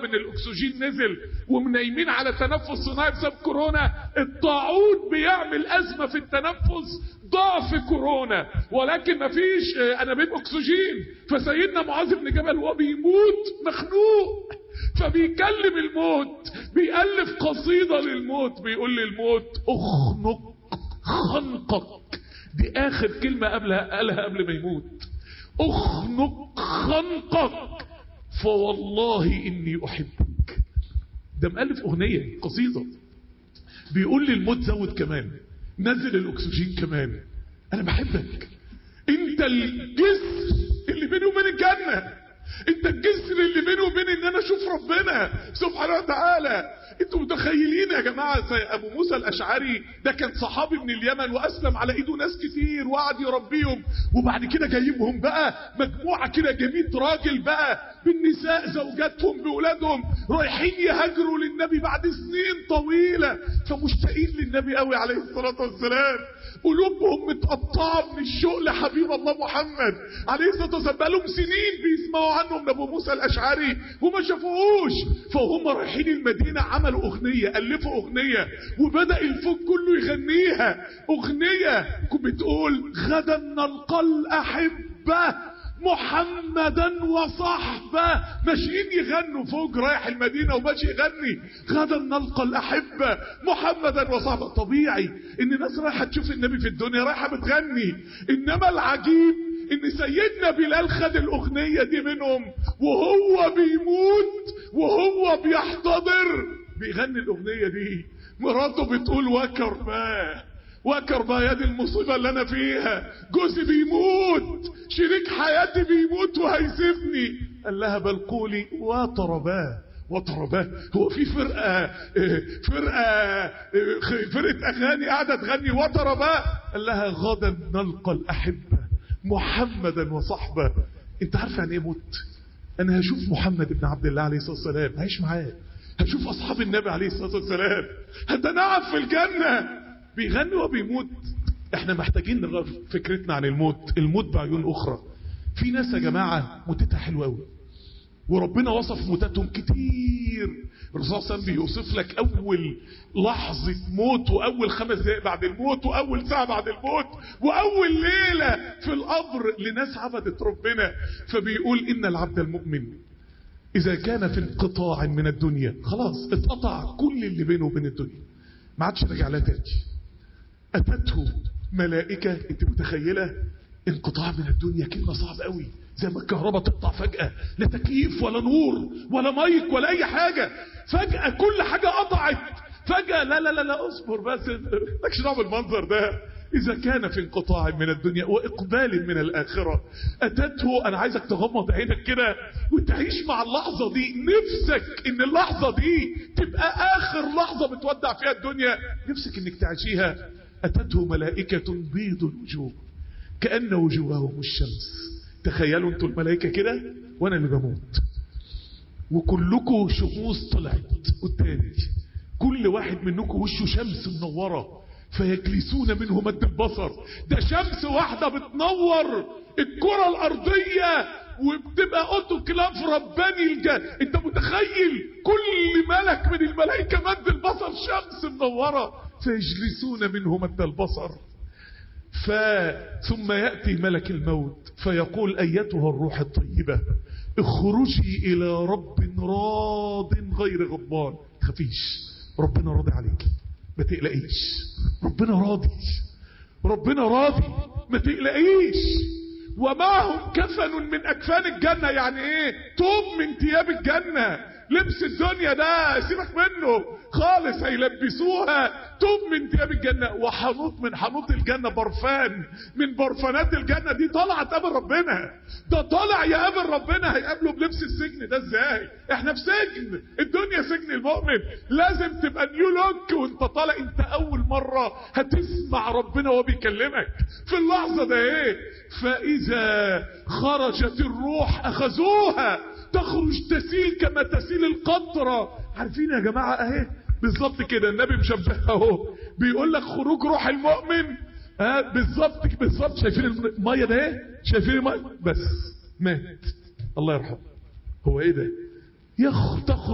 ان الاكسجين نزل ومنايمين على تنفس صناعي بسبب كورونا الطاعون بيعمل ازمه في التنفس ضعف كورونا ولكن مفيش آه، انابيب اكسجين فسيدنا معاذ بن جبل وهو بيموت مخنوق فبيكلم الموت بيألف قصيدة للموت بيقول للموت اخنق خنقك دي اخر كلمة قبلها قالها قبل ما يموت اخنق خنقك فوالله اني احبك ده مؤلف اغنية قصيدة بيقول للموت زود كمان نزل الاكسجين كمان انا بحبك انت الجسر اللي بيني وبين الجنة انت الجسر اللي بيني وبين ان انا اشوف ربنا سبحانه وتعالى انتوا متخيلين يا جماعة زي ابو موسى الاشعري ده كان صحابي من اليمن واسلم على ايده ناس كتير وقعد يربيهم وبعد كده جايبهم بقى مجموعة كده جميل راجل بقى بالنساء زوجاتهم بولادهم رايحين يهاجروا للنبي بعد سنين طويلة فمشتاقين للنبي قوي عليه الصلاة والسلام قلوبهم متقطعة من الشوق لحبيب الله محمد عليه الصلاة والسلام بقالهم سنين بيسمعوا عنه من ابو موسى الاشعري وما شافوهوش فهم رايحين المدينة عملوا اغنية الفوا اغنية وبدأ الفوق كله يغنيها اغنية بتقول غدا نلقى الاحبة محمدا وصحبه ماشيين يغنوا فوق رايح المدينة وماشي يغني غدا نلقى الأحبة محمدا وصحبه طبيعي ان الناس رايحة تشوف النبي في الدنيا رايحة بتغني انما العجيب ان سيدنا بلال خد الاغنية دي منهم وهو بيموت وهو بيحتضر بيغني الاغنية دي مراته بتقول وكرباه وكربا يد المصيبة اللي انا فيها جوزي بيموت شريك حياتي بيموت وهيسيبني قال لها بل قولي وطرباه وطرباه هو في فرقة اه، فرقة اه، فرقة اغاني قاعدة تغني وطرباه قال لها غدا نلقى الاحبة محمدا وصحبه انت عارف يعني ايه موت انا هشوف محمد بن عبد الله عليه الصلاة والسلام هعيش معاه هشوف اصحاب النبي عليه الصلاة والسلام هتنعم في الجنة بيغني وبيموت احنا محتاجين نغير فكرتنا عن الموت الموت بعيون اخرى في ناس يا جماعة موتتها حلوة قوي وربنا وصف موتاتهم كتير الرسول صلى الله عليه وسلم بيوصف لك اول لحظة موت واول خمس دقائق بعد الموت واول ساعة بعد الموت واول ليلة في القبر لناس عبدت ربنا فبيقول ان العبد المؤمن اذا كان في انقطاع من الدنيا خلاص اتقطع كل اللي بينه وبين الدنيا ما عادش راجع لها تاني اتته ملائكة انت متخيلة انقطاع من الدنيا كلمة صعبة قوي زي ما الكهرباء تقطع فجأة لا تكييف ولا نور ولا مايك ولا اي حاجة فجأة كل حاجة قطعت فجأة لا لا لا لا اصبر بس مالكش دعوه بالمنظر ده إذا كان في انقطاع من الدنيا وإقبال من الآخرة أتته أنا عايزك تغمض عينك كده وتعيش مع اللحظة دي نفسك إن اللحظة دي تبقى آخر لحظة بتودع فيها الدنيا نفسك إنك تعيشيها أتته ملائكة بيض الوجوه كأن وجوههم الشمس تخيلوا انتوا الملائكة كده وأنا اللي بموت وكلكم شموس طلعت قدامي كل واحد منكم وشه شمس منوره فيجلسون منه مد البصر ده شمس واحدة بتنور الكرة الأرضية وبتبقى اوتوكلاف رباني الج... انت متخيل كل ملك من الملائكة مد البصر شمس منورة فيجلسون منه مد البصر ف ثم يأتي ملك الموت فيقول أيتها الروح الطيبة اخرجي إلى رب راض غير غضبان تخافيش ربنا راضي عليك ما تقلقيش ربنا راضي ربنا راضي ما تقلقيش ومعهم كفن من اكفان الجنة يعني ايه توب من ثياب الجنة لبس الدنيا ده سيبك منه خالص هيلبسوها توب من ثياب الجنة وحنوط من حنوط الجنة برفان من برفانات الجنة دي طالعة تقابل ربنا ده طالع يقابل ربنا هيقابله بلبس السجن ده ازاي احنا في سجن الدنيا سجن المؤمن لازم تبقى نيو لوك وانت طالع انت اول مرة هتسمع ربنا وهو بيكلمك في اللحظة ده ايه فاذا خرجت الروح اخذوها تخرج تسيل كما تسيل القطرة عارفين يا جماعة اهي بالظبط كده النبي مشبهها اهو بيقول لك خروج روح المؤمن ها بالظبط بالظبط شايفين الميه ده ايه شايفين الميه بس مات الله يرحمه هو ايه ده يخ تخرج